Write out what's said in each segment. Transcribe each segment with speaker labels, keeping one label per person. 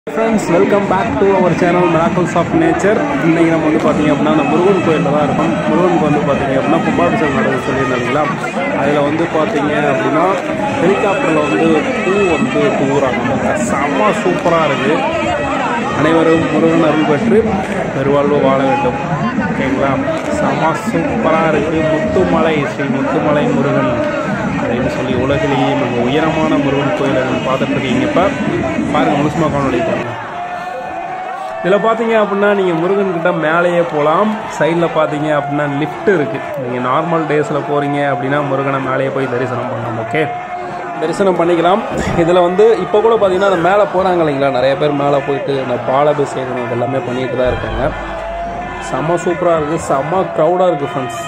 Speaker 1: friends welcome back to our channel miracles of nature இன்றைக்கி நம்ம வந்து பார்த்தீங்க அப்படின்னா அந்த முருகன் கோயிலில் தான் இருக்கோம் முருகனுக்கு வந்து பார்த்தீங்க அப்படின்னா கும்பாபிஷேகம் நடக்குது சொல்லியிருந்தாங்களா அதில் வந்து பார்த்தீங்க அப்படின்னா ஹெலிகாப்டரில் வந்து பூ வந்து தூங்குறாங்க செம்ம சூப்பராக இருக்குது அனைவரும் முருகன் அருள் பெற்று பெருவாழ்வு வாழ வேண்டும் ஓகேங்களா செம்ம சூப்பராக இருக்குது முத்துமலை ஸ்ரீ முத்துமலை முருகன் அப்படின்னு சொல்லி உலகிலேயே மிக உயரமான முருகன் கோயிலை நீங்கள் பார்த்துட்டு இருக்கீங்க இப்போ பாருங்கள் முழுசுமா காணொலி பாருங்கள் இதில் பார்த்தீங்க அப்படின்னா நீங்கள் முருகன்கிட்ட மேலேயே போகலாம் சைடில் பார்த்தீங்க அப்படின்னா லிஃப்ட் இருக்குது நீங்கள் நார்மல் டேஸில் போகிறீங்க அப்படின்னா முருகனை மேலேயே போய் தரிசனம் பண்ணலாம் ஓகே தரிசனம் பண்ணிக்கலாம் இதில் வந்து இப்போ கூட பார்த்தீங்கன்னா அந்த மேலே போகிறாங்க இல்லைங்களா நிறைய பேர் மேலே போயிட்டு அந்த பாலாபிஷேகம் இதெல்லாமே பண்ணிட்டு தான் இருக்காங்க செம்ம சூப்பராக இருக்குது செம்ம க்ரௌடாக இருக்குது ஃப்ரெண்ட்ஸ்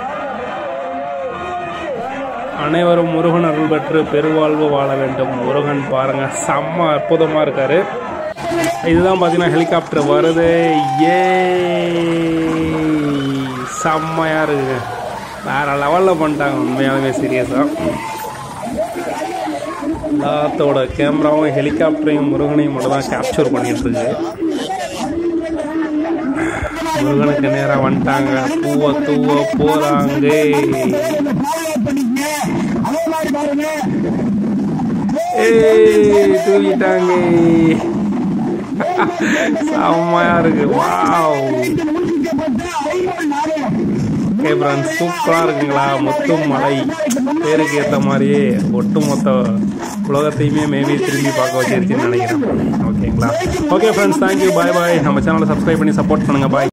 Speaker 1: அனைவரும் முருகன் அருள் பெற்று பெருவாழ்வு வாழ வேண்டும் முருகன் பாருங்க செம்ம அற்புதமாக இருக்காரு இதுதான் பார்த்தீங்கன்னா ஹெலிகாப்டர் வருது ஏ செம்மையாக இருக்குது வேற லெவலில் பண்ணிட்டாங்க உண்மையாலுமே சீரியஸாக எல்லாத்தோட கேமராவும் ஹெலிகாப்டரையும் முருகனையும் மட்டும் தான் கேப்சர் பண்ணிட்டு இருக்கு முருகனுக்கு நேராக வந்துட்டாங்க பூவை தூவ போறாங்க ஏய் தூக்கிட்டாங்க செம்மையா இருக்கு வாவ் ஓகே ஃப்ரெண்ட்ஸ் சூப்பராக இருக்குங்களா முத்து மலை பேருக்கு ஏற்ற மாதிரியே ஒட்டுமொத்த உலகத்தையுமே மேபி திரும்பி பார்க்க வச்சிருச்சுன்னு நினைக்கிறேன் ஓகேங்களா okay friends thank you bye bye நம்ம சேனலை சப்ஸ்கிரைப் பண்ணி சப்போர்ட் பண்ணுங்கள் பாய்